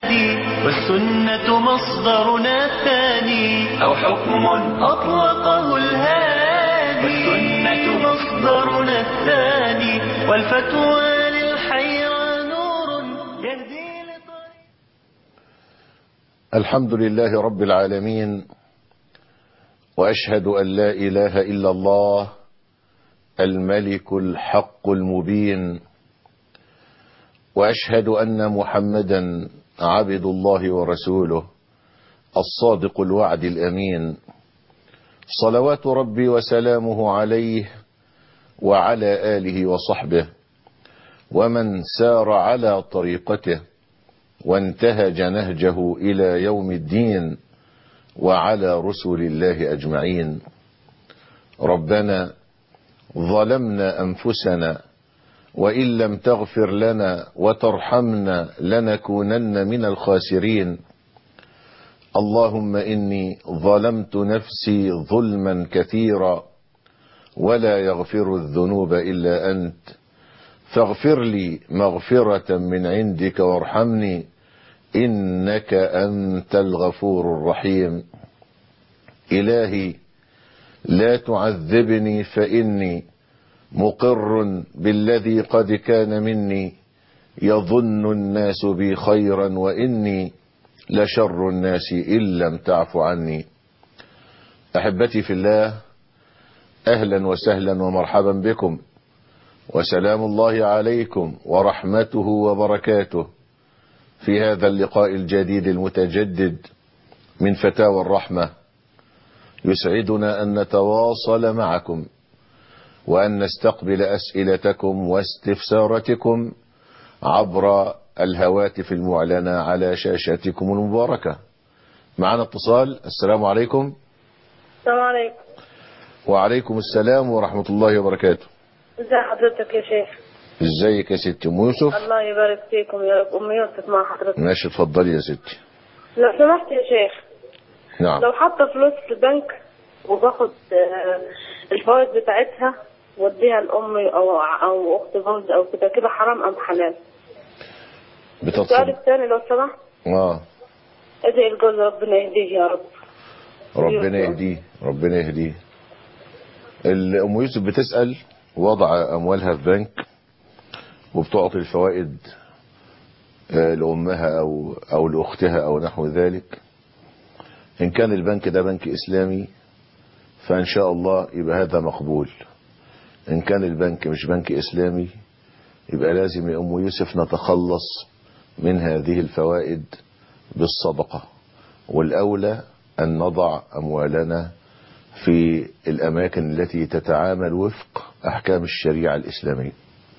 الهادي والسنة مصدرنا الثاني أو حكم أطلقه الهادي والسنة مصدرنا الثاني والفتوى للحيرة نور يهدي لطريق الحمد لله رب العالمين واشهد ان لا اله الا الله الملك الحق المبين واشهد ان محمدا عبد الله ورسوله الصادق الوعد الامين صلوات ربي وسلامه عليه وعلى اله وصحبه ومن سار على طريقته وانتهج نهجه الى يوم الدين وعلى رسل الله اجمعين ربنا ظلمنا انفسنا وان لم تغفر لنا وترحمنا لنكونن من الخاسرين اللهم اني ظلمت نفسي ظلما كثيرا ولا يغفر الذنوب الا انت فاغفر لي مغفره من عندك وارحمني انك انت الغفور الرحيم الهي لا تعذبني فاني مقر بالذي قد كان مني يظن الناس بي خيرا واني لشر الناس ان لم تعف عني احبتي في الله اهلا وسهلا ومرحبا بكم وسلام الله عليكم ورحمته وبركاته في هذا اللقاء الجديد المتجدد من فتاوى الرحمة يسعدنا أن نتواصل معكم وأن نستقبل أسئلتكم واستفساراتكم عبر الهواتف المعلنة على شاشاتكم المباركة معنا اتصال السلام عليكم السلام عليكم وعليكم السلام ورحمة الله وبركاته ازي حضرتك يا شيخ ازيك يا ستي ام يوسف الله يبارك فيكم يا رب ام يوسف مع حضرتك ماشي اتفضلي يا ستي لو سمحت يا شيخ نعم لو حاطه فلوس في البنك وباخد آه، الفوائد بتاعتها واديها لامي او او اخت جوز او كده كده حرام ام حلال السؤال بتتصل الثاني لو سمحت اه ادعي الجوز ربنا يهديه يا رب ربنا يهديه ربنا يهديه ال- ام يوسف بتسأل وضع اموالها في بنك وبتعطي الفوائد آه، لامها او او لاختها او نحو ذلك ان كان البنك ده بنك اسلامي فان شاء الله يبقى هذا مقبول ان كان البنك مش بنك اسلامي يبقى لازم يا ام يوسف نتخلص من هذه الفوائد بالصدقه والاولى ان نضع اموالنا في الاماكن التي تتعامل وفق احكام الشريعه الاسلاميه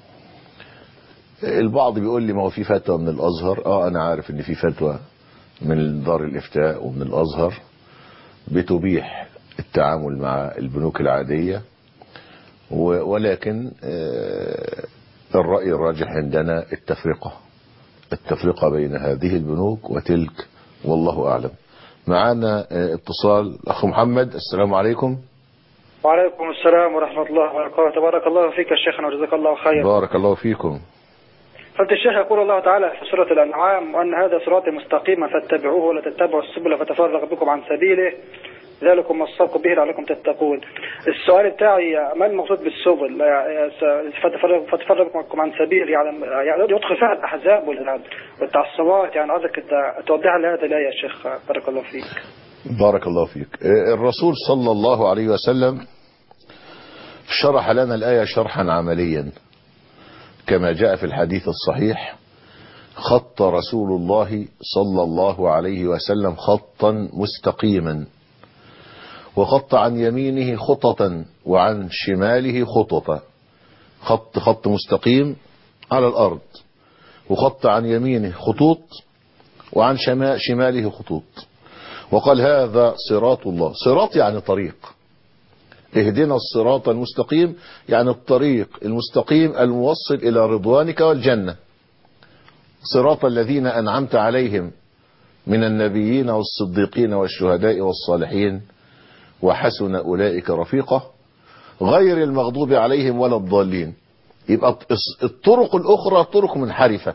البعض بيقول لي ما هو في فتوى من الازهر اه انا عارف ان في فتوى من دار الافتاء ومن الازهر بتبيح التعامل مع البنوك العاديه و- ولكن آه، الراي الراجح عندنا التفرقه التفرقه بين هذه البنوك وتلك والله اعلم معانا آه، اتصال اخ محمد السلام عليكم وعليكم السلام ورحمة الله وبركاته بارك الله فيك يا شيخنا وجزاك الله خيرا بارك الله فيكم فضل الشيخ يقول الله تعالى في سورة الأنعام وأن هذا صراطي مستقيما فاتبعوه ولا تتبعوا السبل فتفرق بكم عن سبيله ذلكم وصاكم به لعلكم تتقون السؤال بتاعي ما المقصود بالسبل يعني فتفرق فتفرق بكم عن سبيل يعني يعني يدخل فيها الأحزاب وال- والتعصبات يعني عايزك ت- توضحها لهذا الآية يا شيخ بارك الله فيك بارك الله فيك آه، الرسول صلى الله عليه وسلم شرح لنا الآية شرحا عمليا كما جاء في الحديث الصحيح خط رسول الله صلى الله عليه وسلم خطا مستقيما وخط عن يمينه خططا وعن شماله خططا خط خط مستقيم على الأرض وخط عن يمينه خطوط وعن شما- شماله خطوط وقال هذا صراط الله صراط يعني طريق اهدنا الصراط المستقيم يعني الطريق المستقيم الموصل إلى رضوانك والجنة صراط الذين أنعمت عليهم من النبيين والصديقين والشهداء والصالحين وحسن أولئك رفيقا غير المغضوب عليهم ولا الضالين يبقى الطرق الأخرى طرق منحرفة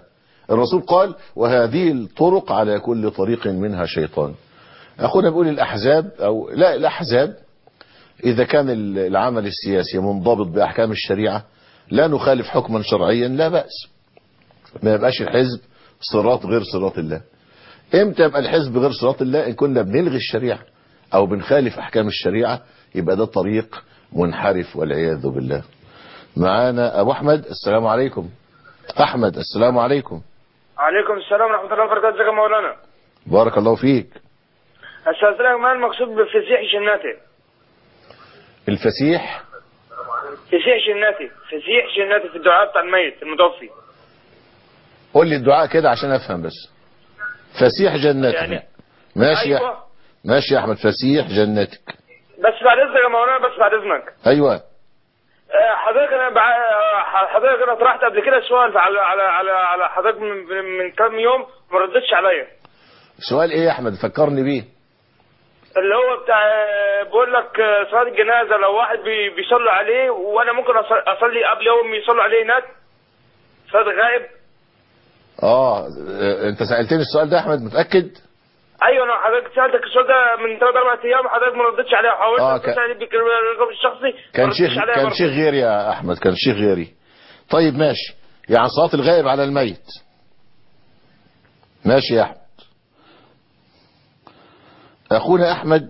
الرسول قال وهذه الطرق على كل طريق منها شيطان أخونا بيقول الأحزاب أو لا الأحزاب إذا كان العمل السياسي منضبط بأحكام الشريعة لا نخالف حكما شرعيا لا بأس ما يبقاش الحزب صراط غير صراط الله امتى يبقى الحزب غير صراط الله ان كنا بنلغي الشريعة او بنخالف احكام الشريعة يبقى ده طريق منحرف والعياذ بالله معانا ابو احمد السلام عليكم احمد السلام عليكم عليكم السلام ورحمة الله وبركاته ازيك يا مولانا بارك الله فيك استاذنك ما المقصود بفسيح جناتي الفسيح فسيح جناتي فسيح جناتي في الدعاء بتاع الميت المتوفي قول لي الدعاء كده عشان افهم بس فسيح جنتك يعني ماشي يا أيوة. ماشي يا احمد فسيح جنتك بس بعد اذنك يا مولانا بس بعد اذنك ايوه آه، حضرتك انا بع... آه، حضرتك انا طرحت قبل كده سؤال على على على على حضرتك من, من كام يوم ما ردتش عليا سؤال ايه يا احمد فكرني بيه اللي هو بتاع آه، بقول لك آه، صلاه الجنازه لو واحد بي... بيصلي عليه وانا ممكن أص- اصلي قبل يوم يصلوا عليه هناك صلاه غائب اه انت سألتني السؤال ده يا احمد متأكد ايوه انا حضرتك سالتك السؤال ده من ثلاث اربع ايام حضرتك ما ردتش عليا حاولت آه، اتصل كان- عليه بالرقم الشخصي ما كان ردتش شيخ عليا كان برضه. شيخ غيري يا احمد كان شيخ غيري طيب ماشي يعني صلاة الغائب على الميت ماشي يا احمد اخونا احمد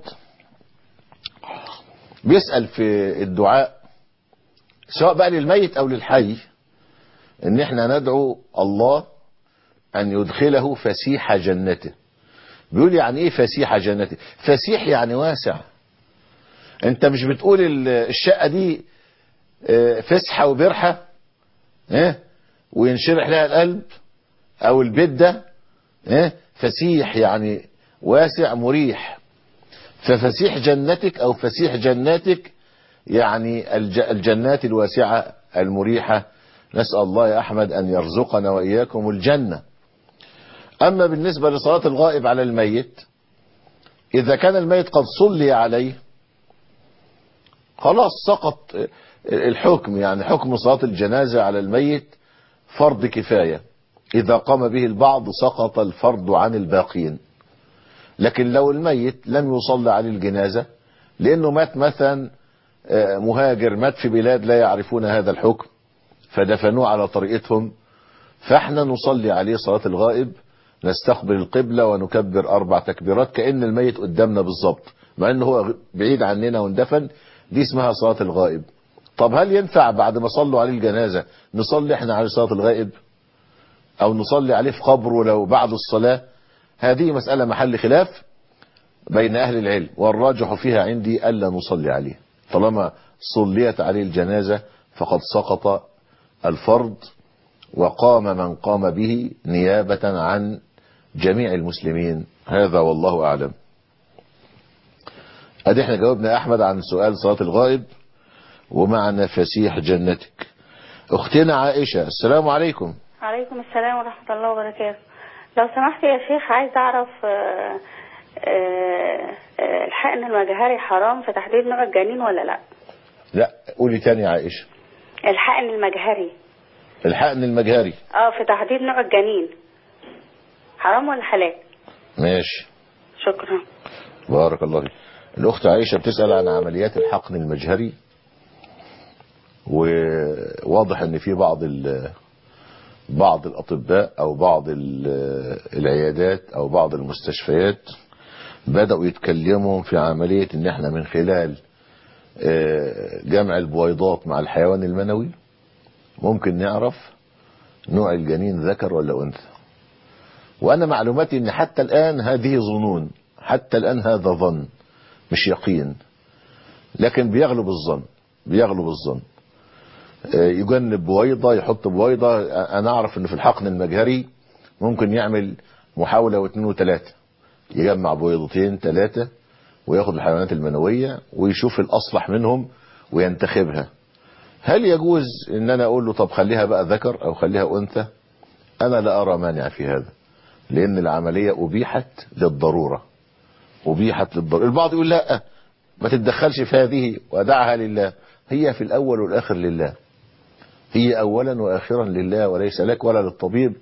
بيسأل في الدعاء سواء بقى للميت او للحي ان احنا ندعو الله ان يدخله فسيح جنته بيقول يعني ايه فسيح جنته فسيح يعني واسع انت مش بتقول ال- الشقة دي اه، فسحة وبرحة اه، وينشرح لها القلب او البيت ده اه، فسيح يعني واسع مريح ففسيح جنتك او فسيح جناتك يعني الج- الجنات الواسعة المريحة نسأل الله يا أحمد أن يرزقنا وإياكم الجنة أما بالنسبة لصلاة الغائب على الميت إذا كان الميت قد صلي عليه خلاص سقط الحكم يعني حكم صلاة الجنازة على الميت فرض كفاية إذا قام به البعض سقط الفرض عن الباقين لكن لو الميت لم يصلى عليه الجنازة لأنه مات مثلا آه، مهاجر مات في بلاد لا يعرفون هذا الحكم فدفنوه على طريقتهم فاحنا نصلي عليه صلاة الغائب نستقبل القبلة ونكبر أربع تكبيرات كأن الميت قدامنا بالظبط مع أنه هو بعيد عننا واندفن دي اسمها صلاة الغائب طب هل ينفع بعد ما صلوا عليه الجنازة نصلي احنا عليه صلاة الغائب أو نصلي عليه في قبره لو بعد الصلاة هذه مسألة محل خلاف بين أهل العلم والراجح فيها عندي ألا نصلي عليه طالما صليت عليه الجنازة فقد سقط الفرض وقام من قام به نيابة عن جميع المسلمين هذا والله أعلم ادي احنا جاوبنا احمد عن سؤال صلاة الغائب ومعنا فسيح جنتك اختنا عائشة السلام عليكم عليكم السلام ورحمة الله وبركاته لو سمحت يا شيخ عايز أعرف آه، آه، آه، الحقن المجهري حرام في تحديد نوع الجنين ولا لا لا قولي تاني يا عائشة الحقن المجهري الحقن المجهري اه في تحديد نوع الجنين حرام ولا حلال ماشي شكرا بارك الله فيك الأخت عائشة بتسأل عن عمليات الحقن المجهري وواضح ان في بعض ال بعض الأطباء أو بعض ال- العيادات أو بعض المستشفيات بدأوا يتكلموا في عملية ان احنا من خلال آه، جمع البويضات مع الحيوان المنوي ممكن نعرف نوع الجنين ذكر ولا أنثى وأنا معلوماتي ان حتى الآن هذه ظنون حتى الآن هذا ظن مش يقين لكن بيغلب الظن بيغلب الظن آه، يجنب بويضة يحط بويضة آه، أنا أعرف أن في الحقن المجهري ممكن يعمل محاولة واثنين وثلاثة يجمع بويضتين ثلاثة وياخد الحيوانات المنوية ويشوف الأصلح منهم وينتخبها هل يجوز ان انا اقول له طب خليها بقى ذكر او خليها انثى انا لا ارى مانع في هذا لان العملية ابيحت للضرورة ابيحت للضرورة البعض يقول لا ما تتدخلش في هذه ودعها لله هي في الاول والاخر لله هي اولا واخرا لله وليس لك ولا للطبيب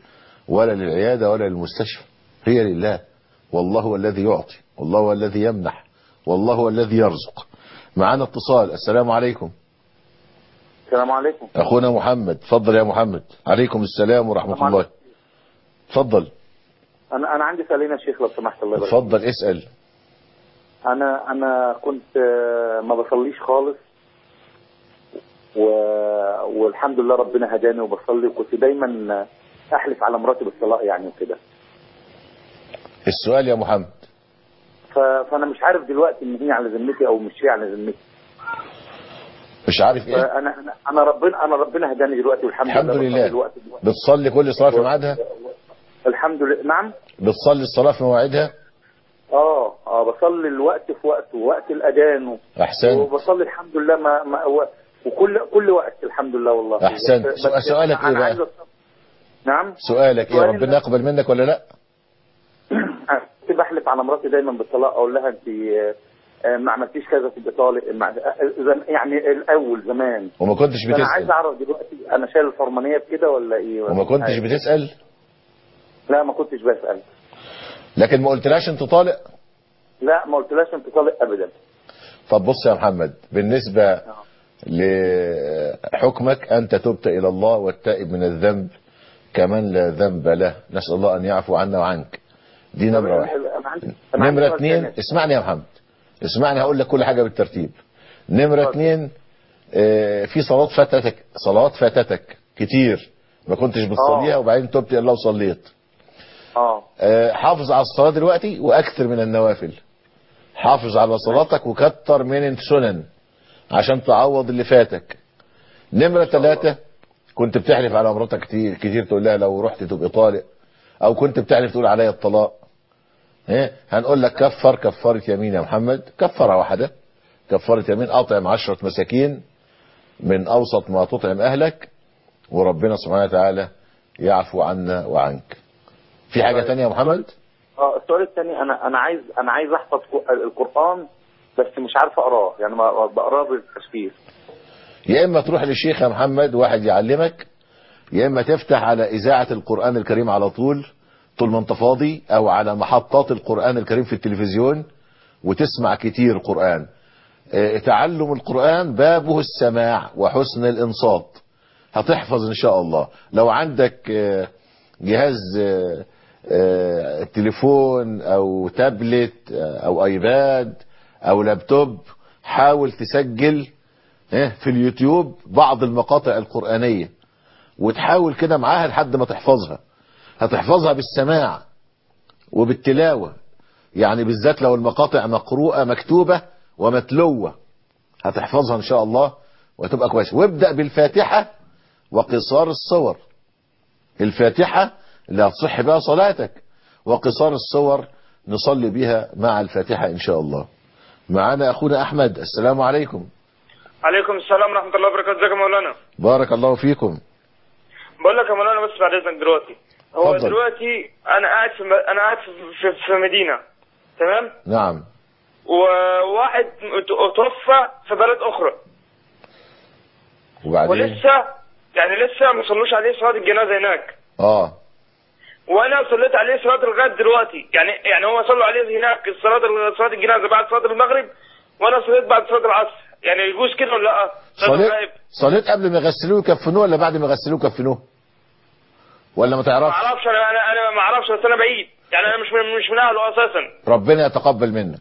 ولا للعيادة ولا للمستشفى هي لله والله هو الذي يعطي والله هو الذي يمنح والله هو الذي يرزق معنا اتصال السلام عليكم السلام عليكم أخونا محمد تفضل يا محمد عليكم السلام ورحمة السلام الله تفضل انا انا عندي سؤالين يا شيخ لو سمحت الله يبارك تفضل اسأل انا انا كنت آه، ما بصليش خالص و... والحمد لله ربنا هداني وبصلي وكنت دايما آه، احلف على مراتي بالصلاه يعني وكده السؤال يا محمد ف... فانا مش عارف دلوقتي ان هي على ذمتي او مش هي على ذمتي مش عارف ايه فانا انا انا ربنا انا ربنا هداني دلوقتي والحمد الحمد لله بصلي لله الوقت دلوقتي. بتصلي كل صلاة في ميعادها الحمد لله نعم بتصلي الصلاة في مواعيدها اه اه بصلي الوقت في وقته وقت الاذان و... أحسنت وبصلي الحمد لله ما, ما و... وكل كل وقت الحمد لله والله أحسنت. بس- سؤال- بس سؤالك أنا إيه بقى؟ عايز أص- نعم سؤالك ايه سؤالي ربنا ده- يقبل منك ولا لا أنا كنت بحلف على مراتي دايما بالطلاق اقول لها انت آه، ما عملتيش كذا تبقى طالق مع- آه، زم- يعني الاول زمان وما كنتش انا عايز بتسأل اعرف دلوقتي انا شايل الفرمانيه بكده ولا ايه ولا وما مش كنتش عارف. بتسأل لا ما كنتش بسال لكن ما قلتلاش انت طالق لا ما قلتلاش انت طالق ابدا طب بص يا محمد بالنسبة لحكمك أنت تبت إلى الله والتائب من الذنب كمن لا ذنب له نسأل الله أن يعفو عنا وعنك دي نمرة واحد أنا عندي- أنا عندي نمرة سؤال اتنين تاني. اسمعني يا محمد اسمعني هقول لك كل حاجة بالترتيب نمرة اتنين آه، في صلاة فاتتك صلوات فاتتك كتير ما كنتش بتصليها آه. وبعدين تبت إلى الله وصليت اه آه، حافظ على الصلاة دلوقتي وأكثر من النوافل حافظ على صلاتك وكتر من السنن عشان تعوض اللي فاتك نمرة ثلاثة كنت بتحلف على مراتك كتير كتير تقول لها لو رحت تبقى طالق او كنت بتحلف تقول عليا الطلاق ايه هنقول لك كفر كفارة يمين يا محمد كفرة واحدة كفارة يمين اطعم عشرة مساكين من اوسط ما تطعم اهلك وربنا سبحانه وتعالى يعفو عنا وعنك في حاجة تانية يا محمد اه السؤال الثاني انا انا عايز انا عايز احفظ ك- القران بس مش عارف اقراه يعني ما بقراه بالتشفير يا اما تروح للشيخ يا محمد واحد يعلمك يا اما تفتح على اذاعه القران الكريم على طول طول ما انت فاضي او على محطات القران الكريم في التلفزيون وتسمع كتير قران آه، تعلم القران بابه السماع وحسن الانصات هتحفظ ان شاء الله لو عندك آه، جهاز آه، آه، تليفون او تابلت آه، او ايباد او لابتوب حاول تسجل إيه، في اليوتيوب بعض المقاطع القرآنية وتحاول كده معاها لحد ما تحفظها هتحفظها بالسماع وبالتلاوة يعني بالذات لو المقاطع مقروءة مكتوبة ومتلوة هتحفظها ان شاء الله وتبقى كويس وابدأ بالفاتحة وقصار الصور الفاتحة اللي هتصح بها صلاتك وقصار الصور نصلي بها مع الفاتحة ان شاء الله معنا اخونا احمد السلام عليكم عليكم السلام ورحمة الله وبركاته ازيك يا مولانا بارك الله فيكم بقول لك يا مولانا بس بعد اذنك دلوقتي هو اتفضل. دلوقتي انا قاعد في م- انا قاعد في, في, في مدينة تمام نعم وواحد ت- توفى في بلد اخرى وبعدين ولسه يعني لسه ما صلوش عليه صلاة الجنازة هناك اه وانا صليت عليه صلاة لغاية دلوقتي يعني يعني هو صلوا عليه هناك صلاة صلاة الجنازة بعد صلاة المغرب وانا صليت بعد صلاة العصر يعني يجوز كده ولا لا؟ صلاة صليت الغائب صليت قبل ما يغسلوه يكفنوه ولا بعد ما يغسلوه يكفنوه ولا ما ما تعرفش اعرفش انا انا انا ما اعرفش بس انا بعيد يعني انا مش من مش من اهله اساسا ربنا يتقبل منك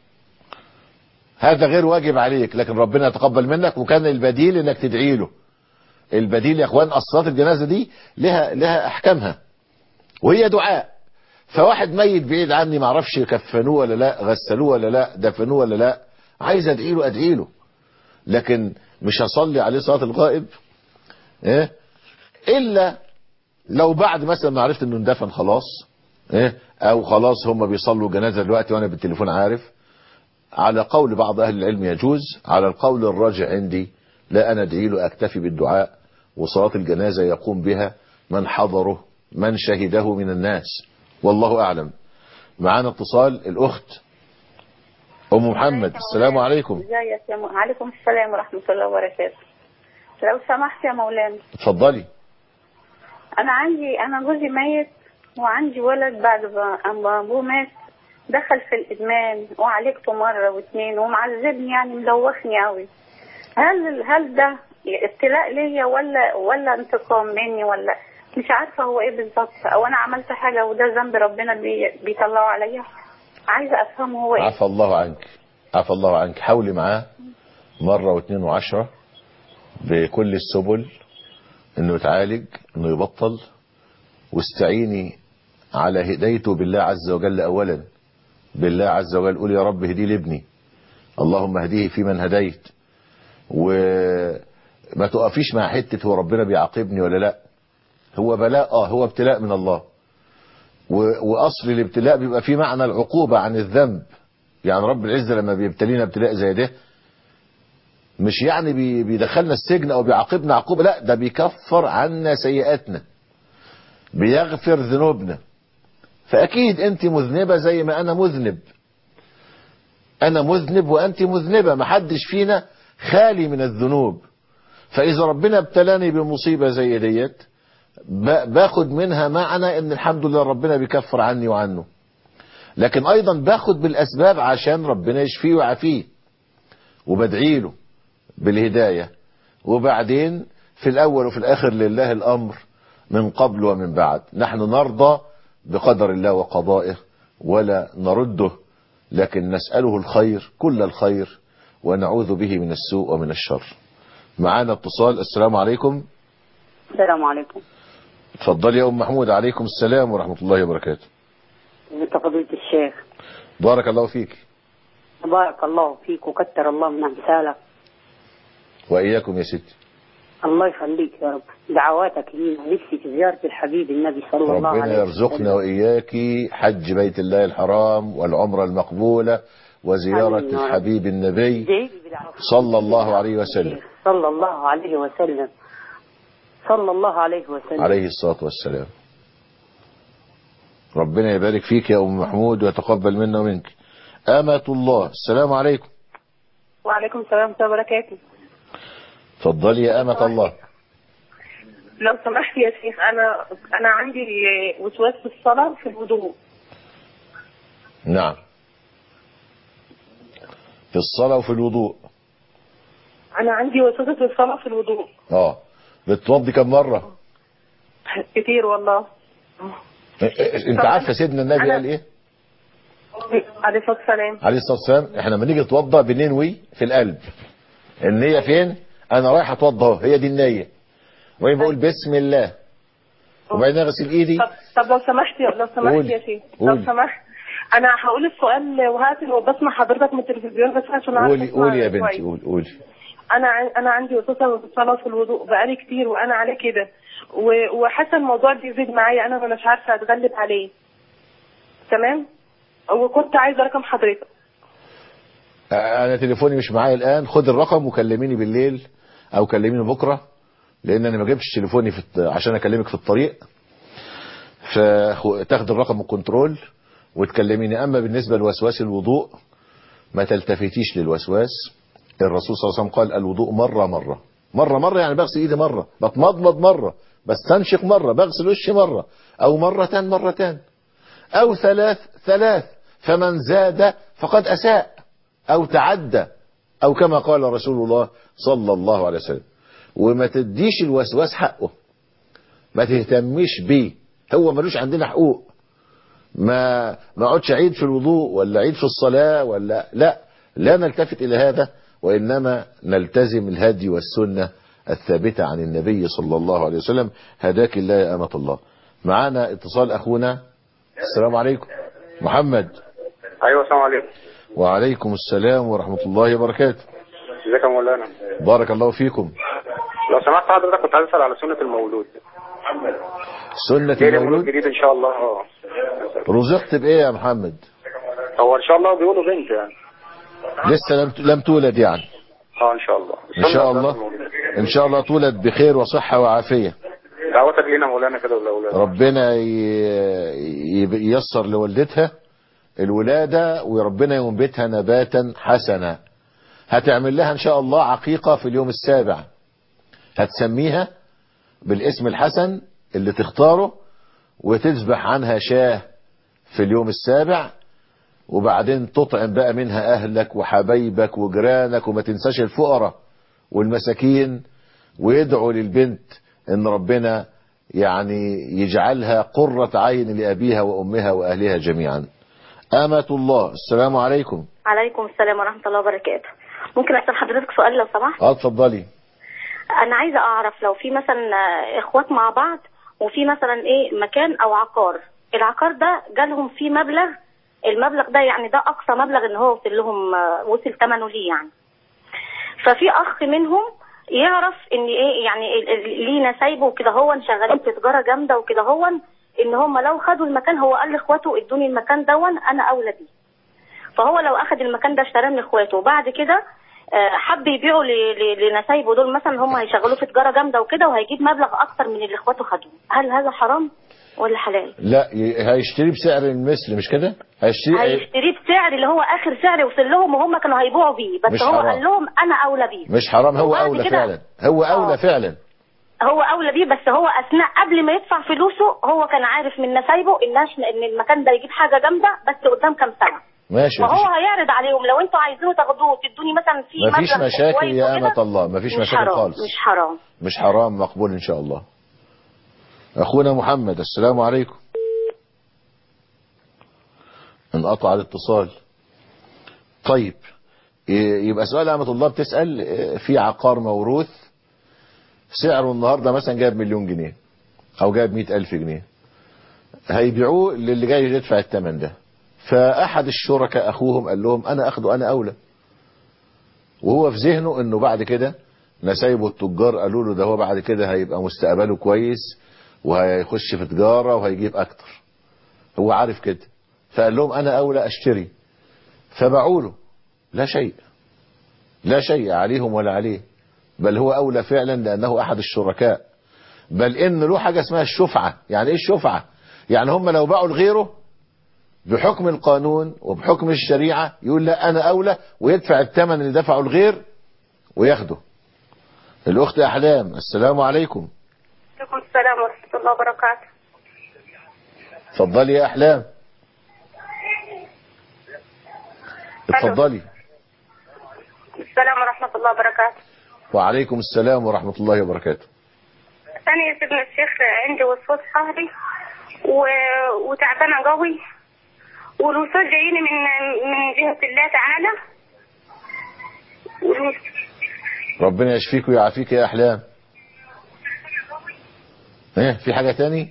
هذا غير واجب عليك لكن ربنا يتقبل منك وكان البديل انك تدعي له البديل يا اخوان صلاه الجنازه دي لها لها احكامها وهي دعاء فواحد ميت بعيد عني ما اعرفش كفنوه ولا لا غسلوه ولا لا دفنوه ولا لا عايز ادعي له ادعي له لكن مش هصلي عليه صلاه الغائب ايه الا لو بعد مثلا ما عرفت انه اندفن خلاص ايه او خلاص هم بيصلوا جنازه دلوقتي وانا بالتليفون عارف على قول بعض اهل العلم يجوز على القول الراجع عندي لا انا ادعي له اكتفي بالدعاء وصلاه الجنازه يقوم بها من حضره من شهده من الناس والله اعلم معانا اتصال الاخت ام محمد السلام عليكم ازيك يا م... عليكم السلام ورحمة الله وبركاته لو سمحت يا مولانا اتفضلي انا عندي انا جوزي ميت وعندي ولد بعد ما اما ابوه مات دخل في الادمان وعالجته مره واثنين ومعذبني يعني مدوخني قوي هل هل ده ابتلاء ليا ولا ولا انتقام مني ولا مش عارفه هو ايه بالظبط او انا عملت حاجه وده ذنب ربنا بي بيطلعه عليا عايزه افهم هو ايه عفى الله عنك عفى الله عنك حاولي معاه مرة واثنين وعشرة بكل السبل انه يتعالج انه يبطل واستعيني هدايته هدايته بالله عز وجل اولا بالله عز وجل قول يا رب هدي لابني اللهم اهديه فيمن هديت وما تقفيش مع حتة هو ربنا بيعاقبني ولا لا هو بلاء اه هو ابتلاء من الله و- واصل الابتلاء بيبقى فيه معنى العقوبة عن الذنب يعني رب العزة لما بيبتلينا ابتلاء زي ده مش يعني بي- بيدخلنا السجن او بيعاقبنا عقوبة لا ده بيكفر عنا سيئاتنا بيغفر ذنوبنا فاكيد انت مذنبة زي ما انا مذنب انا مذنب وانت مذنبة محدش فينا خالي من الذنوب فاذا ربنا ابتلاني بمصيبة زي ديت ب- باخد منها معنى ان الحمد لله ربنا بيكفر عني وعنه لكن ايضا باخد بالاسباب عشان ربنا يشفيه ويعافيه وبدعي له بالهداية وبعدين في الاول وفي الاخر لله الامر من قبل ومن بعد نحن نرضى بقدر الله وقضائه ولا نرده لكن نسأله الخير كل الخير ونعوذ به من السوء ومن الشر معانا اتصال السلام عليكم السلام عليكم اتفضلي يا ام محمود عليكم السلام ورحمة الله وبركاته انت فضيلة الشيخ بارك الله فيك بارك الله فيك وكتر الله من امثالك واياكم يا ستي الله يخليك يا رب دعواتك لينا نفسي في زيارة الحبيب النبي صلى الله عليه ربنا وسلم يرزقنا وإياك حج بيت الله الحرام والعمرة المقبولة وزيارة آمين يا رب. الحبيب النبي ادعي لي بالعافية. صلى الله عليه وسلم صلى الله عليه وسلم صلى الله عليه وسلم عليه الصلاة والسلام ربنا يبارك فيك يا أم محمود ويتقبل منا ومنك أمة الله السلام عليكم وعليكم السلام ورحمة الله وبركاته تفضلي يا أمة الله لو سمحت يا شيخ أنا أنا عندي وسواس في الصلاة في الوضوء نعم في الصلاة وفي الوضوء أنا عندي وسواس في الصلاة في الوضوء اه بتوضي كم مرة كتير والله انت عارفة سيدنا النبي أنا- قال ايه عليه الصلاة والسلام عليه الصلاة والسلام احنا لما نيجي نتوضى بننوي في القلب النية فين انا رايح اتوضى اهو هي دي النية وبعدين بقول بسم الله وبعدين اغسل ايدي طب طب لو سمحت لو سمحت قولي. يا شيخ لو قولي. سمحت أنا هقول السؤال وهقفل وبسمع حضرتك من التلفزيون بس عشان أعرف قولي أسمع قولي يا كويس. بنتي قولي قولي انا عن- انا عندي وسوسه في الصلاه في الوضوء بقالي كتير وانا عليه كده و- وحاسه الموضوع بيزيد معايا انا مش عارفه اتغلب عليه تمام وكنت عايزه رقم حضرتك انا تليفوني مش معايا الان خد الرقم وكلميني بالليل او كلميني بكره لان انا ما جبتش تليفوني في الط- عشان اكلمك في الطريق فتاخد الرقم الكنترول وتكلميني اما بالنسبه لوسواس الوضوء ما تلتفتيش للوسواس الرسول صلى الله عليه وسلم قال الوضوء مره مره مره مره يعني بغسل ايدي مره بتمضمض مره بستنشق مره بغسل وشي مره او مرتان مرتان او ثلاث ثلاث فمن زاد فقد اساء او تعدى او كما قال رسول الله صلى الله عليه وسلم وما تديش الوسواس حقه ما تهتميش بيه هو ملوش عندنا حقوق ما ما اقعدش عيد في الوضوء ولا عيد في الصلاة ولا لا لا نلتفت الى هذا وانما نلتزم الهدي والسنة الثابتة عن النبي صلى الله عليه وسلم هداك الله يا أمة الله معانا اتصال أخونا السلام عليكم محمد ايوه السلام عليكم وعليكم السلام ورحمة الله وبركاته ازيك يا مولانا بارك الله فيكم لو سمحت حضرتك كنت عايز اسال على سنه المولود سنة جاي لي مولود المولود جديد ان شاء الله اه رزقت بإيه يا محمد هو ان شاء الله بيقولوا بنت يعني لسه لم لم تولد يعني اه ان شاء الله إن شاء سنة الله المولود. إن شاء الله تولد بخير وصحة وعافية دعوتك لينا مولانا كده ولا ربنا ي- ي- ييسر لوالدتها الولادة وربنا ينبتها نباتا حسنا هتعمل لها ان شاء الله عقيقة في اليوم السابع هتسميها بالاسم الحسن اللي تختاره وتذبح عنها شاه في اليوم السابع وبعدين تطعم بقى منها أهلك وحبايبك وجيرانك وما تنساش الفقراء والمساكين ويدعو للبنت ان ربنا يعني يجعلها قرة عين لأبيها وأمها وأهلها جميعا أمة الله السلام عليكم عليكم السلام ورحمة الله وبركاته ممكن أسأل حضرتك سؤال لو سمحت اه اتفضلي أنا عايزة أعرف لو في مثلا آه، إخوات مع بعض وفي مثلا إيه مكان أو عقار العقار ده جالهم فيه مبلغ المبلغ ده يعني ده أقصى مبلغ إن هو وصل لهم آه، وصل ثمنه ليه يعني ففي أخ منهم يعرف إن إيه يعني ال- ال- ليه نسايبه وكده هو شغالين في تجارة جامدة وكده هو إن هم لو خدوا المكان هو قال لإخواته ادوني المكان دون أنا أولى بيه فهو لو اخذ المكان ده اشتراه من اخواته وبعد كده آه، حب يبيعه ل- ل- لنسايبه دول مثلا هم هيشغلوه في تجاره جامده وكده وهيجيب مبلغ اكتر من اللي اخواته خدوه هل هذا حرام ولا حلال لا ي- هيشتري بسعر المثل مش كده هيشتري هيشتريه بسعر اللي هو اخر سعر وصل لهم وهم كانوا هيبيعوا بيه بس مش هو حرام. قال لهم انا اولى بيه مش حرام هو وبعد أولى كده- فعلا هو أولى فعلا هو اولى بيه بس هو اثناء قبل ما يدفع فلوسه هو كان عارف من نسايبه ان ان المكان ده يجيب حاجه جامده بس قدام كام سنه ماشي فهو مفيش, هيعرض عليهم لو انتوا عايزينه تاخدوه تدوني مثلا في مفيش مبلغ مشاكل كويس يا وكده، أمة الله مفيش مش مشاكل حرام خالص مش حرام مش حرام مقبول إن شاء الله أخونا محمد السلام عليكم انقطع الاتصال طيب ي- يبقى سؤال أمة الله بتسأل اه، في عقار موروث سعره النهاردة مثلا جايب مليون جنيه أو جايب مئة ألف جنيه هيبيعوه للي جاي يدفع الثمن ده فأحد الشركاء أخوهم قال لهم أنا أخده أنا أولى وهو في ذهنه انه بعد كده نسايبه التجار قالوا له ده هو بعد كده هيبقى مستقبله كويس وهيخش في تجارة وهيجيب اكتر هو عارف كده فقال لهم انا اولى اشتري فباعوا له لا شيء لا شيء عليهم ولا عليه بل هو اولى فعلا لانه احد الشركاء بل ان له حاجة اسمها الشفعة يعني ايه الشفعة يعني هم لو باعوا لغيره بحكم القانون وبحكم الشريعة يقول لا أنا أولى ويدفع الثمن اللي دفعه الغير وياخده الأخت أحلام السلام عليكم عليكم السلام ورحمة الله وبركاته اتفضلي يا أحلام اتفضلي السلام ورحمة الله وبركاته وعليكم السلام ورحمة الله وبركاته أنا يا سيدنا الشيخ عندي وسواس قهري و... وتعبانة قوي والوسواس جايني من من جهة الله تعالى والوس- ربنا يشفيك ويعافيك يا أحلام ايه في حاجة تاني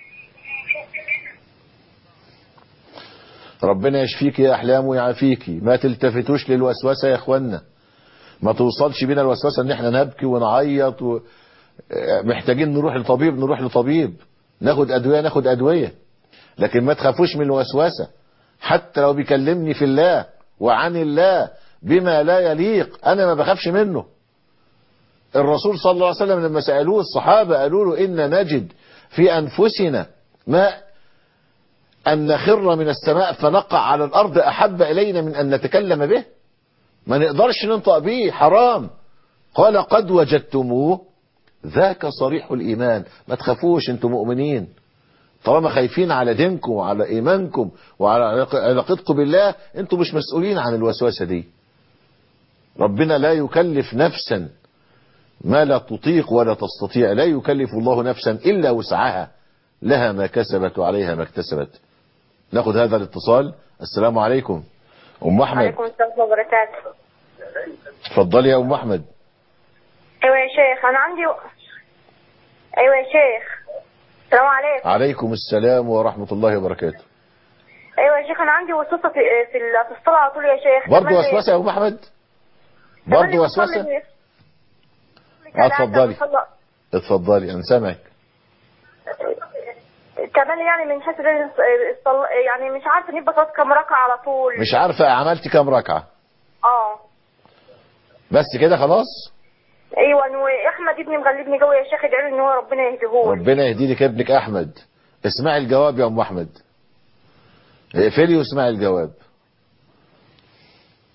ربنا يشفيك يا أحلام ويعافيك ما تلتفتوش للوسوسة يا أخوانا ما توصلش بينا الوسوسة ان احنا نبكي ونعيط و... محتاجين نروح لطبيب نروح لطبيب ناخد أدوية ناخد أدوية لكن ما تخافوش من الوسوسة حتى لو بيكلمني في الله وعن الله بما لا يليق أنا ما بخافش منه الرسول صلى الله عليه وسلم لما سألوه الصحابة قالوا له إن نجد في أنفسنا ما أن نخر من السماء فنقع على الأرض أحب إلينا من أن نتكلم به ما نقدرش ننطق به حرام قال قد وجدتموه ذاك صريح الإيمان ما تخافوش انتم مؤمنين طالما خايفين على دينكم وعلى إيمانكم وعلى علاق- علاقتكم بالله انتم مش مسؤولين عن الوسوسة دي ربنا لا يكلف نفسا ما لا تطيق ولا تستطيع لا يكلف الله نفسا إلا وسعها لها ما كسبت وعليها ما اكتسبت ناخد هذا الاتصال السلام عليكم أم أحمد عليكم السلام ورحمة الله وبركاته اتفضلي يا أم أحمد أيوة يا شيخ أنا عندي أيوة يا شيخ السلام عليكم عليكم السلام ورحمة الله وبركاته أيوة يا شيخ أنا عندي وسوسة في في ال- في الصلاة على طول يا شيخ برضه تملي- وسوسة يا أم أحمد تملي برضه وسوسة بصلي- اه اتفضلي بصلي- اتفضلي أنا سامعك كمان يعني من حيث الص- الصل... يعني مش عارفة نبقى صوت كام ركعة على طول مش عارفة عملت كام ركعة اه بس كده خلاص ايوه واحمد ابني مغلبني قوي يا شيخ ادعي له ان هو ربنا يهديه ربنا يهدي لك ابنك أحمد اسمعي الجواب يا أم أحمد اقفلي واسمعي الجواب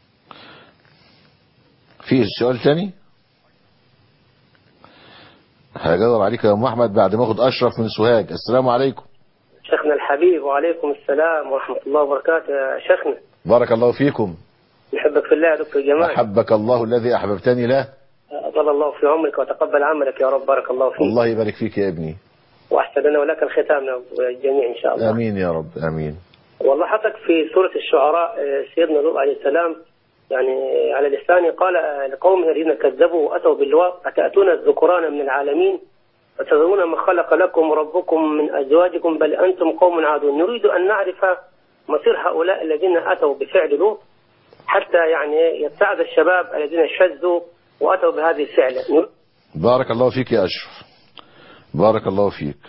في سؤال تاني هجاوب عليك يا ام احمد بعد ما اخد اشرف من سوهاج السلام عليكم شيخنا الحبيب وعليكم السلام ورحمة الله وبركاته يا شيخنا بارك الله فيكم نحبك في الله يا دكتور جمال احبك الله الذي احببتني له أطال الله في عمرك وتقبل عملك يا رب بارك الله فيك الله يبارك فيك يا ابني وأحسن لنا ولك الختام يا الجميع إن شاء الله امين يا رب امين والله حضرتك في سورة الشعراء آه، سيدنا لوط عليه السلام يعني على لسانه قال آه، لقومه الذين كذبوا وأتوا باللواط أتأتون الذكران من العالمين وتذرون ما خلق لكم ربكم من أزواجكم بل أنتم قوم عادون نريد أن نعرف مصير هؤلاء الذين أتوا بفعل لوط حتى يعني يتعظ الشباب الذين شذوا وأتوا بهذه الفعلة بارك الله فيك يا اشرف بارك الله فيك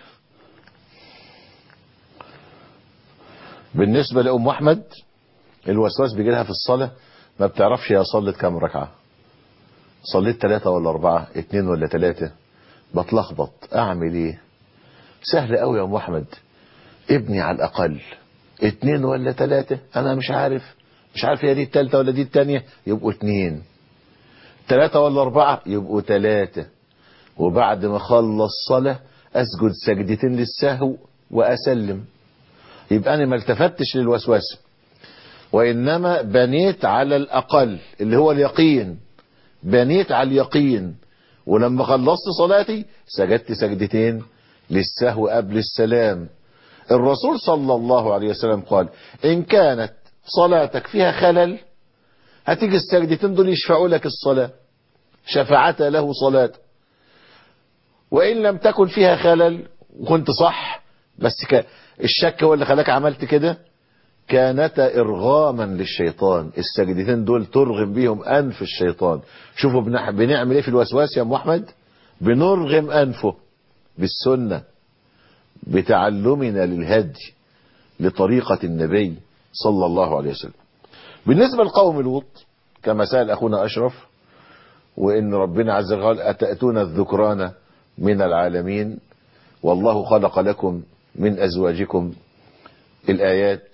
بالنسبة لأم أحمد الوسواس بيجي لها في الصلاة ما بتعرفش هي صلت كام ركعة صليت ثلاثة ولا أربعة اتنين ولا ثلاثة بتلخبط أعمل إيه سهل قوي يا أم أحمد ابني على الأقل اتنين ولا ثلاثة أنا مش عارف مش عارف هي دي التالتة ولا دي التانية يبقوا اتنين ثلاثة ولا أربعة يبقوا ثلاثة وبعد ما خلص صلاة أسجد سجدتين للسهو وأسلم يبقى أنا ما التفتش للوسواس وإنما بنيت على الأقل اللي هو اليقين بنيت على اليقين ولما خلصت صلاتي سجدت سجدتين للسهو قبل السلام الرسول صلى الله عليه وسلم قال إن كانت صلاتك فيها خلل هتيجي السجدتين دول يشفعوا لك الصلاة شفعت له صلاة وإن لم تكن فيها خلل وكنت صح بس ك... الشك هو اللي خلاك عملت كده كانتا إرغاما للشيطان السجدتين دول ترغم بيهم أنف الشيطان شوفوا بنح... بنعمل ايه في الوسواس يا أم أحمد بنرغم أنفه بالسنة بتعلمنا للهدي لطريقة النبي صلى الله عليه وسلم بالنسبة لقوم لوط كما سأل أخونا أشرف وإن ربنا عز وجل أتأتون الذكران من العالمين والله خلق لكم من أزواجكم الآيات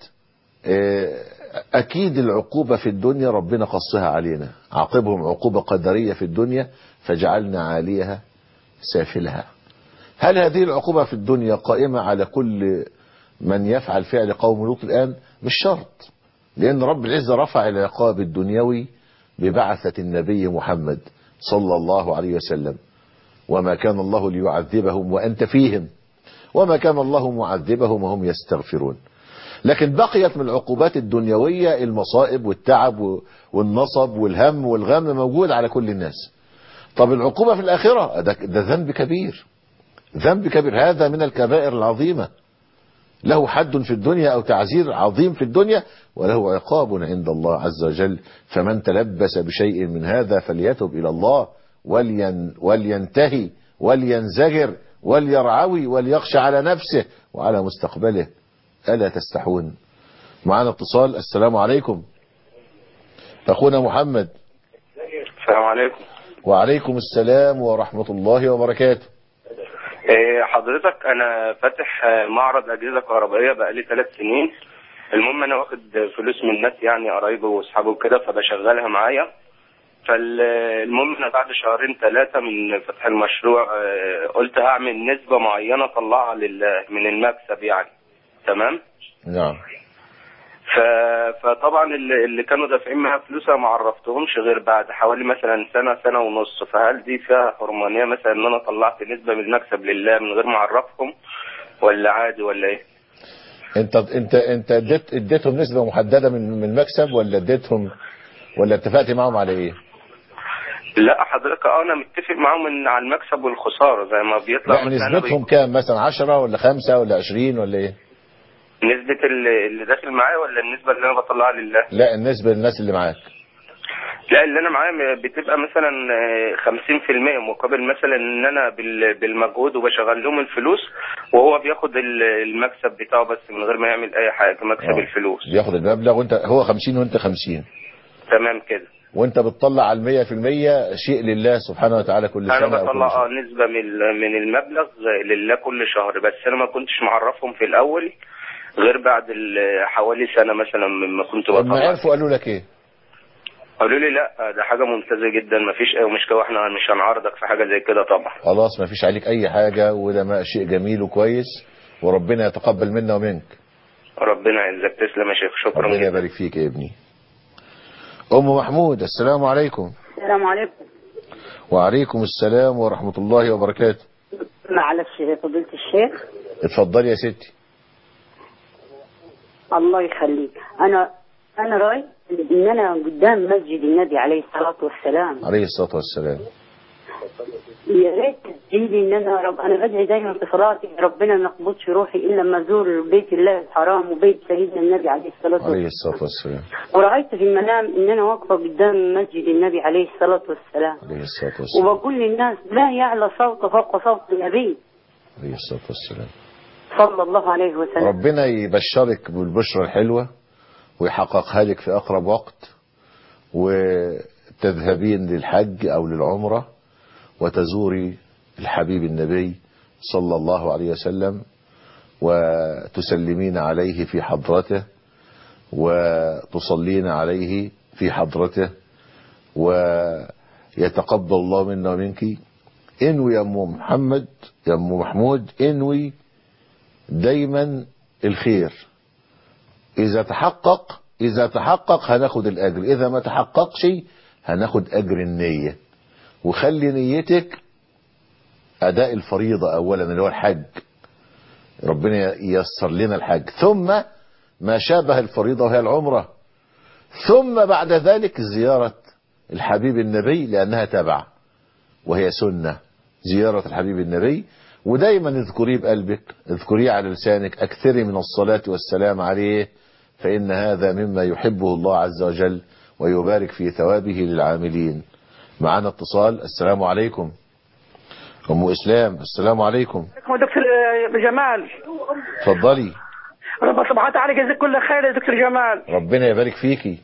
أكيد العقوبة في الدنيا ربنا قصها علينا عاقبهم عقوبة قدرية في الدنيا فجعلنا عاليها سافلها هل هذه العقوبة في الدنيا قائمة على كل من يفعل فعل قوم لوط الآن مش شرط لأن رب العزة رفع العقاب الدنيوي ببعثة النبي محمد صلى الله عليه وسلم وما كان الله ليعذبهم وأنت فيهم وما كان الله معذبهم وهم يستغفرون لكن بقيت من العقوبات الدنيوية المصائب والتعب والنصب والهم والغم موجود على كل الناس طب العقوبة في الآخرة ده, ده ذنب كبير ذنب كبير هذا من الكبائر العظيمة له حد في الدنيا أو تعزير عظيم في الدنيا وله عقاب عند الله عز وجل فمن تلبس بشيء من هذا فليتب إلى الله ولين ولينتهي ولينزجر وليرعوي وليخشى على نفسه وعلى مستقبله ألا تستحون معنا اتصال السلام عليكم أخونا محمد السلام عليكم وعليكم السلام ورحمة الله وبركاته إيه حضرتك انا فاتح معرض اجهزه كهربائيه بقالي ثلاث سنين المهم انا واخد فلوس من الناس يعني قرايبي واصحابي وكده فبشغلها معايا فالمهم انا بعد شهرين ثلاثه من فتح المشروع آه، قلت هعمل نسبه معينه اطلعها لل- من المكسب يعني تمام نعم ف... فطبعا اللي, اللي كانوا دافعين معايا فلوسها ما عرفتهمش غير بعد حوالي مثلا سنه سنه ونص فهل دي فيها حرمانيه مثلا ان انا طلعت نسبه من المكسب لله من غير ما اعرفهم ولا عادي ولا ايه؟ انت انت انت اديت اديتهم نسبة محددة من من المكسب ولا اديتهم ولا اتفقت معاهم على ايه؟ لا حضرتك اه انا متفق معاهم ان على المكسب والخساره زي ما بيطلع لا مثلا نسبتهم كام مثلا 10 ولا 5 ولا 20 ولا ايه؟ نسبة اللي, اللي داخل معايا ولا النسبة اللي أنا بطلعها لله؟ لا النسبة للناس اللي معاك لا اللي أنا معايا بتبقى مثلا آه، 50% مقابل مثلا إن أنا بال- بالمجهود وبشغل لهم الفلوس وهو بياخد ال- المكسب بتاعه بس من غير ما يعمل أي حاجة مكسب آه. الفلوس بياخد المبلغ وانت هو 50 وانت 50 تمام كده وانت بتطلع على المية في المية شيء لله سبحانه وتعالى كل سنة أنا أو كل بطلع شهر. اه نسبة من ال- من المبلغ لله كل شهر بس أنا ما كنتش معرفهم في الأول غير بعد ال- حوالي سنة مثلا مما كنت لما بطلع عرفوا قالوا لك ايه؟ قالوا لي لا ده حاجه ممتازه جدا ما فيش اي مشكله واحنا مش هنعارضك في حاجه زي كده طبعا خلاص ما فيش عليك اي حاجة وده ما شيء جميل وكويس وربنا يتقبل منا ومنك ربنا يعزك تسلم يا شيخ شكرا ربنا جدا يبارك فيك يا ابني ام محمود السلام عليكم السلام عليكم وعليكم السلام ورحمة الله وبركاته معلش يا فضيلة الشيخ اتفضلي يا ستي الله يخليك انا انا رايت ان انا قدام مسجد النبي عليه الصلاه والسلام عليه الصلاة والسلام يا ريت تدعي ان انا رب انا بدعي دايما في صلاتي ربنا ما يقبضش روحي الا لما ازور بيت الله الحرام وبيت سيدنا النبي عليه الصلاه والسلام عليه الصلاة والسلام ورأيت في المنام ان انا واقفه قدام مسجد النبي عليه الصلاه والسلام عليه الصلاة والسلام وبقول للناس لا يعلى صوت فوق صوت النبي عليه الصلاة والسلام صلى الله عليه وسلم ربنا يبشرك بالبشرى الحلوة ويحققها لك في أقرب وقت وتذهبين للحج أو للعمرة وتزوري الحبيب النبي صلى الله عليه وسلم وتسلمين عليه في حضرته وتصلين عليه في حضرته ويتقبل الله منا ومنك انوي يا ام محمد يا ام محمود انوي دايما الخير اذا تحقق اذا تحقق هناخد الاجر اذا ما تحققش هناخد اجر النية وخلي نيتك اداء الفريضة اولا اللي هو الحج ربنا ييسر لنا الحج ثم ما شابه الفريضة وهي العمرة ثم بعد ذلك زيارة الحبيب النبي لأنها تبع وهي سنة زيارة الحبيب النبي ودايما اذكريه بقلبك اذكريه على لسانك اكثري من الصلاة والسلام عليه فإن هذا مما يحبه الله عز وجل ويبارك في ثوابه للعاملين معنا اتصال السلام عليكم أم إسلام السلام عليكم دكتور جمال اتفضلي رب سبحانه وتعالى يجزيك كل خير يا دكتور جمال ربنا يبارك فيكي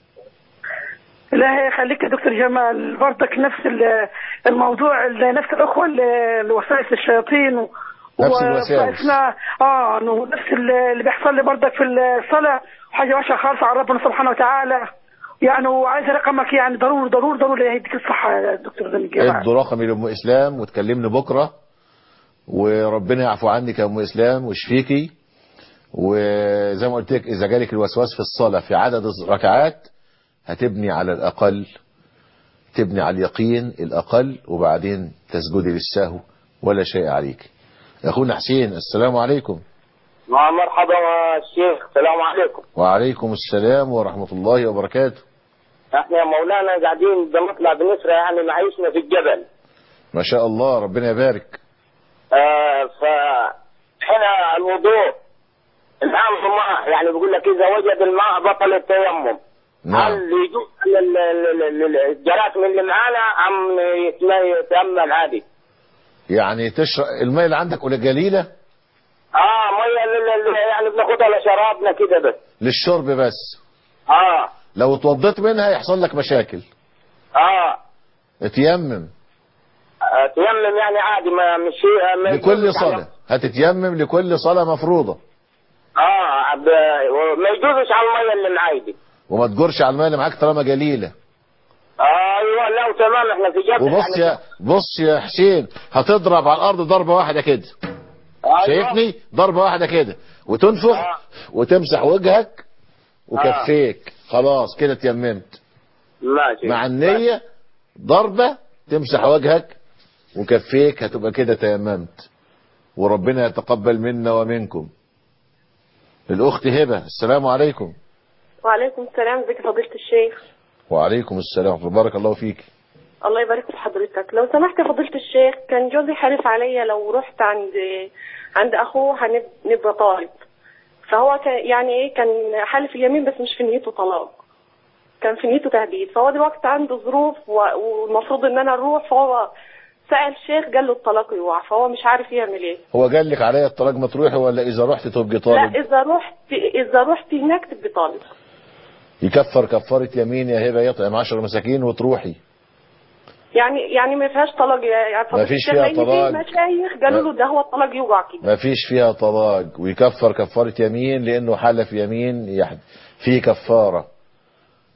لا يخليك يا دكتور جمال برضك نفس ال- الموضوع ال- نفس الاخوه ال- الوسائس الشياطين و... نفس و- الوسائس. فإحنا- اه إنه نفس ال- اللي بيحصل لي برضك في الصلاه حاجه وحشه خالصه على ربنا سبحانه وتعالى يعني وعايز رقمك يعني ضروري ضروري ضروري يديك الصحه يا دكتور جمال ادوا رقمي لأم إسلام وتكلمني بكرة وربنا يعفو عنك يا أم إسلام ويشفيكي وزي ما قلت لك إذا جالك الوسواس في الصلاة في عدد الركعات هتبني على الأقل تبني على اليقين الأقل وبعدين تسجدي للسهو ولا شيء عليك أخونا حسين السلام عليكم مع مرحبا يا الشيخ السلام عليكم وعليكم السلام ورحمة الله وبركاته احنا يا مولانا قاعدين بنطلع بنسرة يعني معيشنا في الجبل ما شاء الله ربنا يبارك آه ف هنا الوضوء الآن الماء يعني بيقول لك إذا وجد الماء بطل التيمم نعم هل يجوز ال- ال- ال- ال- الجراثيم اللي معانا أم يتم- يتيمم عادي؟ يعني تشرب الماء اللي عندك ولا جليلة اه مية ال- ال- يعني بناخدها لشرابنا كده بس للشرب بس اه لو اتوضيت منها يحصل لك مشاكل اه اتيمم آه، تيمم يعني عادي ما مش ما لكل يجوزش على- صلاة هتتيمم لكل صلاة مفروضة اه ب- ما يجوزش على المية اللي معاي دي وما تجرش على الماء اللي معاك طالما جليلة ايوه لا تمام احنا في جبل وبص يعني يا بص يا حسين هتضرب على الارض ضربة واحدة كده أيوة. شايفني ضربة واحدة كده وتنفخ وتمسح وجهك وكفيك خلاص كده اتيممت ماشي مع النية ضربة تمسح وجهك وكفيك هتبقى كده تيممت وربنا يتقبل منا ومنكم الأخت هبة السلام عليكم وعليكم السلام ازيك يا فضيلة الشيخ وعليكم السلام بارك الله فيك الله يبارك في حضرتك لو سمحت يا فضيلة الشيخ كان جوزي حلف عليا لو رحت عند عند اخوه هنبقى طالب فهو كان يعني ايه كان حلف اليمين بس مش في نيته طلاق كان في نيته تهديد فهو دلوقتي عنده ظروف و- والمفروض ان انا اروح فهو سأل شيخ قال له الطلاق يقع فهو مش عارف يعمل ايه هو قال لك عليا الطلاق ما تروحي ولا إذا رحت تبقي طالب لا اذا رحت اذا رحت هناك تبقى طالب يكفر كفارة يمين يا هبة يطعم عشر مساكين وتروحي يعني يعني ما فيهاش طلاق يعني ما فيش فيها لأن في طلاق. مشايخ قالوا له ده هو الطلاق يوقع كده ما فيش فيها طلاق ويكفر كفارة يمين لأنه حلف يمين يح- فيه كفارة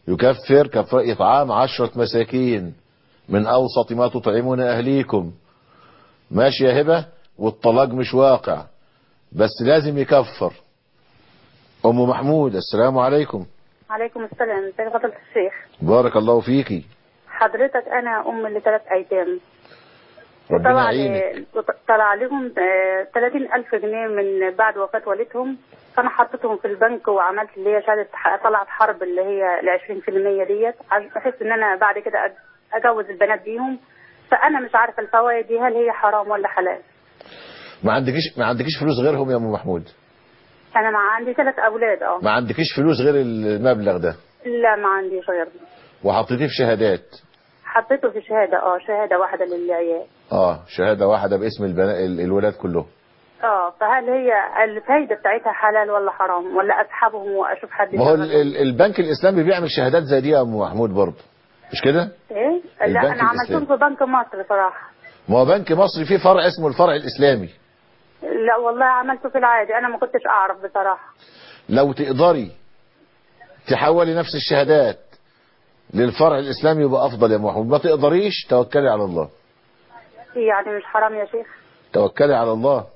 يكفر كفر إطعام عشرة مساكين من أوسط ما تطعمون أهليكم ماشي يا هبة والطلاق مش واقع بس لازم يكفر أم محمود السلام عليكم عليكم السلام ازي فضيلة الشيخ بارك الله فيكي حضرتك انا ام لثلاث ايتام ربنا وطلع يعينك لي- طلع لهم آه، 30 ألف جنيه من بعد وفاة والدهم فأنا حطيتهم في البنك وعملت اللي هي شهادة ح- طلعت حرب اللي هي ال 20% ديت عايز- بحيث إن أنا بعد كده أج- أجوز البنات بيهم فأنا مش عارفة الفوائد دي هل هي حرام ولا حلال ما عندكيش ما عندكيش فلوس غيرهم يا أم محمود أنا مع عندي ثلاث أولاد أه ما عندكيش فلوس غير المبلغ ده لا ما عنديش غير وحطيتيه في شهادات حطيته في شهادة أه شهادة واحدة للعيال اه شهادة واحدة باسم البنا... ال- الولاد كلهم اه فهل هي الفايدة بتاعتها حلال ولا حرام ولا أسحبهم وأشوف حد ما هو ال- يشغلهم؟ ال- البنك الإسلامي بيعمل شهادات زي دي يا أم محمود برضه مش كده ايه لا البنك انا عملتهم الإسلامي. في بنك مصر صراحه ما هو بنك مصر فيه فرع اسمه الفرع الإسلامي لا والله عملته في العادي انا ما كنتش اعرف بصراحه لو تقدري تحولي نفس الشهادات للفرع الإسلامي يبقى أفضل يا أم محمود ما تقدريش توكلي على الله يعني مش حرام يا شيخ توكلي على الله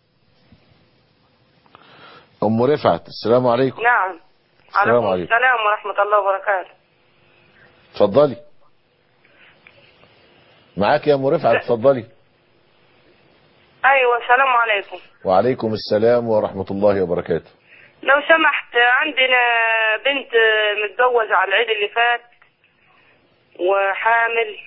أم رفعت السلام عليكم نعم السلام عليكم عليكم. السلام ورحمة الله وبركاته اتفضلي معاك يا أم رفعت اتفضلي أيوة السلام عليكم وعليكم السلام ورحمة الله وبركاته لو سمحت عندنا بنت متزوجة على العيد اللي فات وحامل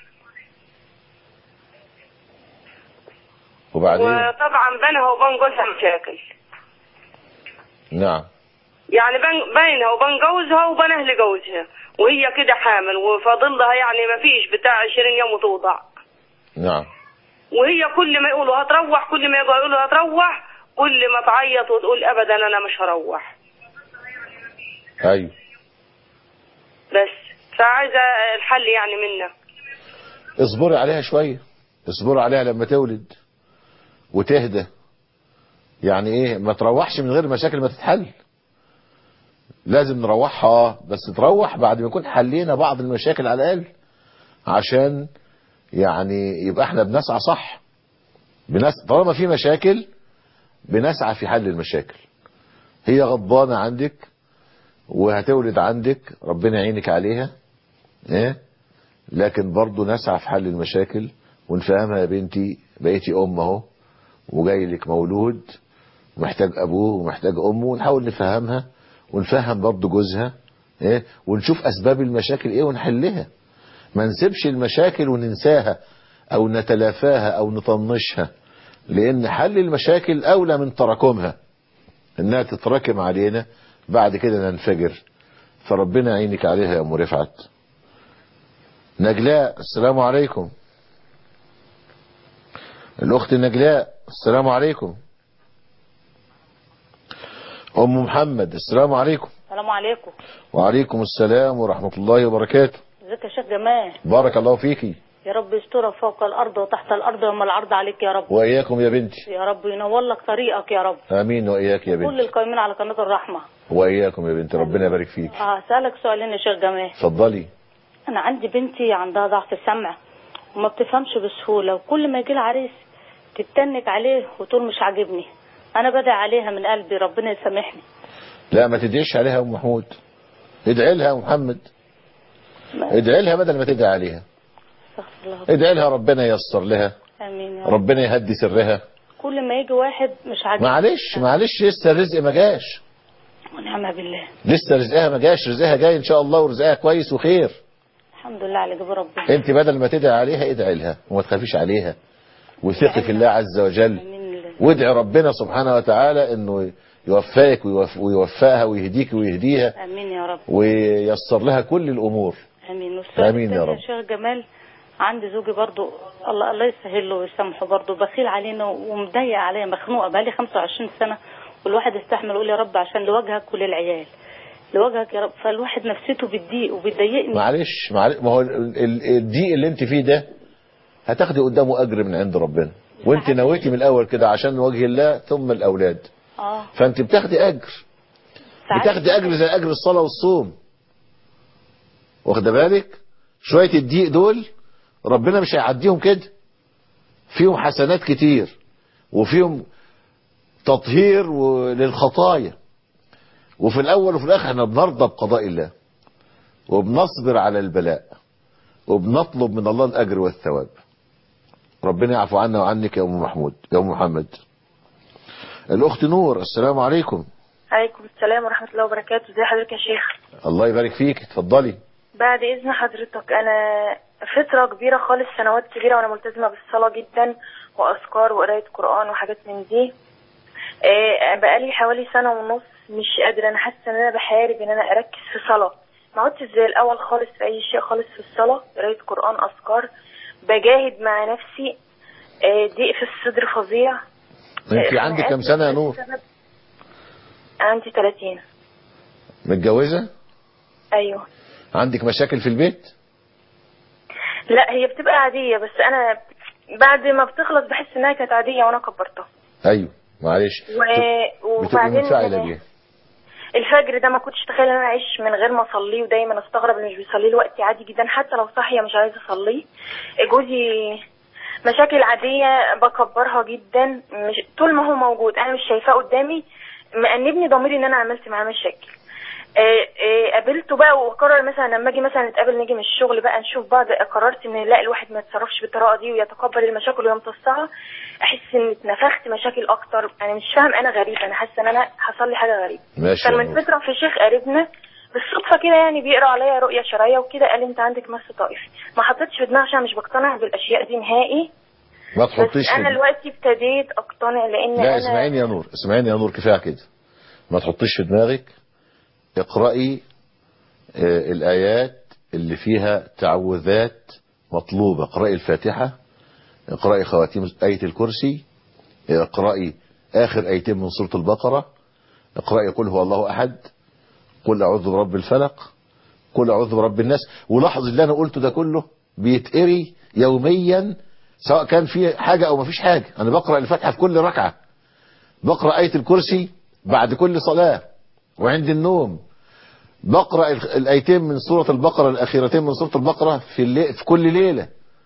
وبعدين وطبعا بينها وبين جوزها مشاكل نعم يعني بين بينها وبين جوزها وبين أهل جوزها وهي كده حامل وفاضل لها يعني ما فيش بتاع 20 يوم وتوضع نعم وهي كل ما يقولوا هتروح كل ما يجوا يقولوا هتروح كل ما تعيط وتقول ابدا انا مش هروح أيوه بس فعايزه الحل يعني منك اصبري عليها شوية اصبري عليها لما تولد وتهدى يعني ايه ما تروحش من غير مشاكل ما تتحل لازم نروحها اه بس تروح بعد ما يكون حلينا بعض المشاكل على الاقل عشان يعني يبقى احنا بنسعى صح بنس... طالما في مشاكل بنسعى في حل المشاكل هي غضبانة عندك وهتولد عندك ربنا يعينك عليها ايه لكن برضه نسعى في حل المشاكل ونفهمها يا بنتي بقيتي ام اهو وجاي لك مولود ومحتاج ابوه ومحتاج امه ونحاول نفهمها ونفهم برضه جوزها ايه ونشوف اسباب المشاكل ايه ونحلها ما نسيبش المشاكل وننساها او نتلافاها او نطنشها لان حل المشاكل اولى من تراكمها انها تتراكم علينا بعد كده ننفجر فربنا يعينك عليها يا ام رفعت نجلاء السلام عليكم الأخت نجلاء السلام عليكم أم محمد السلام عليكم السلام عليكم وعليكم السلام ورحمة الله وبركاته ازيك يا شيخ جمال بارك الله فيكي يا رب يسترك فوق الارض وتحت الارض وما العرض عليك يا رب وإياكم يا بنتي يا رب ينور لك طريقك يا رب آمين وإياك يا كل بنتي القائمين على قناه الرحمه وإياكم يا بنتي ربنا يبارك فيك هسألك سؤالين يا شيخ جمال اتفضلي انا عندي بنتي عندها ضعف سمع وما بتفهمش بسهوله وكل ما يجي لها عريس تتنك عليه وتقول مش عاجبني انا بدعي عليها من قلبي ربنا يسامحني لا ما تدعيش عليها يا أم محمود ادعي لها يا محمد ادعي لها بدل ما تدعي عليها استغفر الله ادعي لها ربنا ييسر لها امين يا رب ربنا يهدي سرها كل ما يجي واحد مش عاجبني معلش معلش لسه الرزق ما جاش ونعم بالله لسه رزقها ما جاش رزقها جاي ان شاء الله ورزقها كويس وخير الحمد لله على جبر ربنا انت بدل ما تدعي عليها ادعي لها وما تخافيش عليها وثقي في الله عز وجل وادعي ربنا سبحانه وتعالى انه يوفقك ويوف- ويوفقها ويهديك ويهديها امين يا رب وييسر لها كل الامور امين والسؤال آمين يا التاني رب. يا شيخ جمال عندي زوجي برضو الله الله يسهل له ويسامحه برضو بخيل علينا ومضيق عليا مخنوقه بقالي 25 سنه والواحد يستحمل يقول يا رب عشان لوجهك وللعيال لوجهك يا رب فالواحد نفسيته بتضيق وبتضايقني معلش معلش ما هو ال- ال- الضيق اللي انت فيه ده هتاخدي قدامه اجر من عند ربنا وانت نويتي من الاول كده عشان وجه الله ثم الاولاد اه فانت بتاخدي اجر ساعات بتاخدي اجر زي اجر الصلاه والصوم واخد بالك شوية الضيق دول ربنا مش هيعديهم كده فيهم حسنات كتير وفيهم تطهير للخطايا وفي الأول وفي الآخر احنا بنرضى بقضاء الله وبنصبر على البلاء وبنطلب من الله الأجر والثواب ربنا يعفو عنا وعنك يا أم محمود يا أم محمد الأخت نور السلام عليكم عليكم السلام ورحمة الله وبركاته ازي حضرتك يا شيخ الله يبارك فيك اتفضلي بعد إذن حضرتك أنا فترة كبيرة خالص سنوات كبيرة وأنا ملتزمة بالصلاة جدا وأذكار وقراية قرآن وحاجات من دي آه، بقالي حوالي سنة ونص مش قادرة أنا حاسة إن أنا بحارب إن أنا أركز في صلاة ما عدتش زي الأول خالص في أي شيء خالص في الصلاة قراية قرآن أذكار بجاهد مع نفسي آه، ضيق في الصدر فظيع انت عندك كم سنة يا نور عندي 30 متجوزة أيوه عندك مشاكل في البيت لا هي بتبقى عادية بس أنا بعد ما بتخلص بحس إنها كانت عادية وأنا كبرتها ايوه معلش و... بتبقى وبعدين منفعلة بيه الفجر ده ما كنتش اتخيل ان انا اعيش من غير ما اصليه ودايما استغرب انه مش بيصلي له وقتي عادي جدا حتى لو صاحيه مش عايزه اصليه جوزي مشاكل عاديه بكبرها جدا مش طول ما هو موجود انا مش شايفاه قدامي مأنبني ضميري ان انا عملت معاه مشاكل آه، آه، قابلته بقى وقرر مثلا لما اجي مثلا نتقابل نيجي من الشغل بقى نشوف بعض قررت ان لا الواحد ما يتصرفش بالطريقه دي ويتقبل المشاكل ويمتصها احس ان اتنفخت مشاكل اكتر انا مش فاهم انا غريب انا حاسه ان انا حصل لي حاجه غريبه ماشي كان يا من نور. فتره في شيخ قريبنا بالصدفه كده يعني بيقرا عليا رؤيه شرعيه وكده قال لي انت عندك مس طائفي ما حطيتش في دماغي عشان مش بقتنع بالاشياء دي نهائي ما بس تحطيش انا في دلوقتي ابتديت اقتنع لان لا انا اسمعيني يا نور اسمعيني يا نور كفايه كده ما تحطيش في دماغك اقرأي آه، الآيات اللي فيها تعوذات مطلوبة اقرأي الفاتحة اقرأي خواتيم آية الكرسي اقرأي آخر آيتين من سورة البقرة اقرأي قل هو الله أحد قل أعوذ برب الفلق قل أعوذ برب الناس ولاحظ اللي أنا قلته ده كله بيتقري يوميا سواء كان في حاجة أو ما فيش حاجة أنا بقرأ الفاتحة في كل ركعة بقرأ آية الكرسي بعد كل صلاة وعند النوم بقرأ ال- الآيتين من سورة البقرة الأخيرتين من سورة البقرة في, اللي في كل ليلة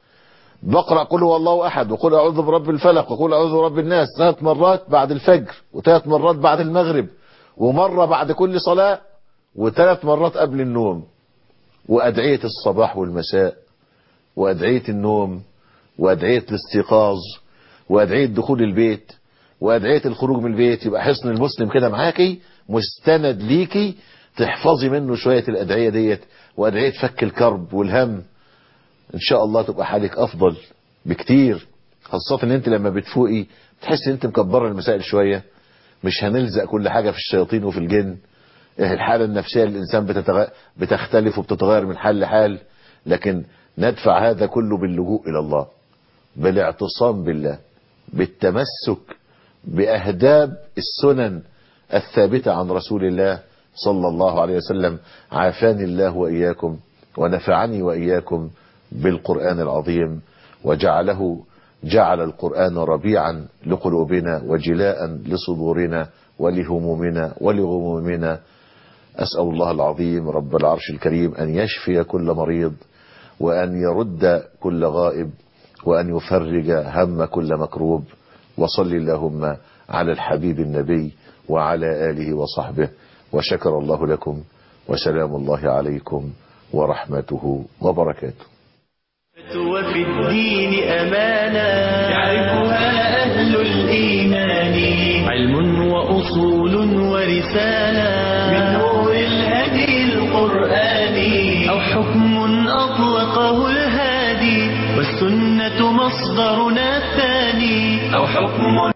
بقرأ قل هو الله أحد وقل أعوذ برب الفلق وقل أعوذ برب الناس ثلاث مرات بعد الفجر وثلاث مرات بعد المغرب ومرة بعد كل صلاة وثلاث مرات قبل النوم وأدعية الصباح والمساء وأدعية النوم وأدعية الاستيقاظ وأدعية دخول البيت وأدعية الخروج من البيت يبقى حصن المسلم كده معاكي مستند ليكي تحفظي منه شوية الأدعية ديت وأدعية فك الكرب والهم إن شاء الله تبقى حالك أفضل بكتير خاصة إن أنت لما بتفوقي تحس إن أنت مكبرة المسائل شوية مش هنلزق كل حاجة في الشياطين وفي الجن الحالة النفسية للإنسان بتتغ... بتختلف وبتتغير من حال لحال لكن ندفع هذا كله باللجوء إلى الله بالاعتصام بالله بالتمسك بأهداب السنن الثابتة عن رسول الله صلى الله عليه وسلم عافاني الله وإياكم ونفعني وإياكم بالقرآن العظيم وجعله جعل القرآن ربيعا لقلوبنا وجلاء لصدورنا ولهمومنا ولغمومنا أسأل الله العظيم رب العرش الكريم أن يشفي كل مريض وأن يرد كل غائب وأن يفرج هم كل مكروب وصل اللهم على الحبيب النبي وعلى آله وصحبه وشكر الله لكم وسلام الله عليكم ورحمته وبركاته وفي الدين أمانة يعرفها أهل الإيمان علم وأصول ورسالة من نور الهدي القرآني أو حكم أطلقه الهادي والسنة مصدرنا الثاني أو حكم